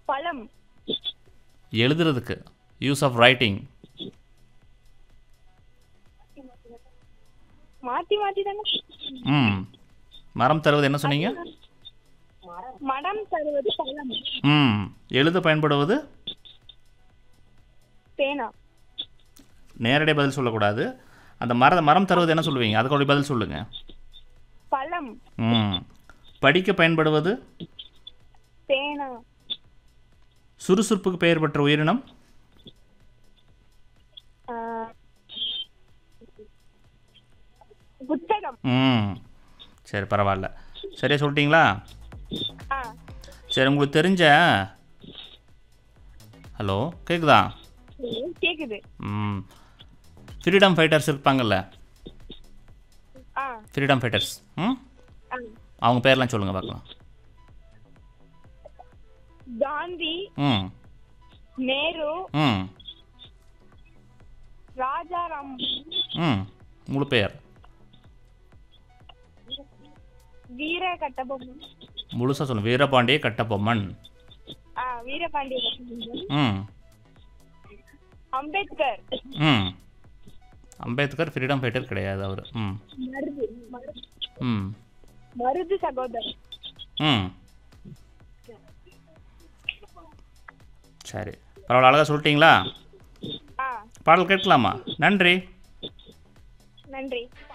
பழம் எழுதுறதுக்கு use of writing மாத்தி மாத்தி தானே ம் மரம் தருவது என்ன சொன்னீங்க மடம் தருவது பழம் ம் எழுத பயன்படுவது பேனா நேரடி பதில் சொல்லக்கூடாது அந்த மர மரம் தருவது என்ன சொல்லுவீங்க அதுக்கு பதில் சொல்லுங்கள் பழம் ம் படிக்க பயன்படுவது பேனா சுறுசுறுப்புக்கு பெயர் பெற்ற உயிரினம் ஆ, புத்தகம் ம் சரி பரவாயில்ல சரியா சொல்லிட்டீங்களா ஆ சரி உங்களுக்கு தெரிஞ்ச ஹலோ கேட்குதா கேக்குது ம் ஃப்ரீடம் ஃபைட்டர்ஸ் இருப்பாங்கல்ல ஆ ஃப்ரீடம் ஃபைட்டர்ஸ் ம் ஆ. அவங்க பேர்லாம் சொல்லுங்கள் பார்க்கலாம் காந்தி ம் நேரு ம் ராஜாராம் ம் முழு பேர் வீர கட்டபொம்மன் முழுசாக சொல்லுங்கள் வீரபாண்டிய கட்டபொம்மன் ஆ வீரபாண்டிய கட்டபொம்மன் ம் அம்பேத்கர் ம் அம்பேத்கர் ஃப்ரீடம் ஃபைட்டர் கிடையாது அவர் ம் மருது மரு- ம் மருது சகோதரர் ம் சரி பரவாயில்ல அழகாக சொல்லிட்டீங்களா ஆ பாடல் கேட்கலாமா நன்றி நன்றி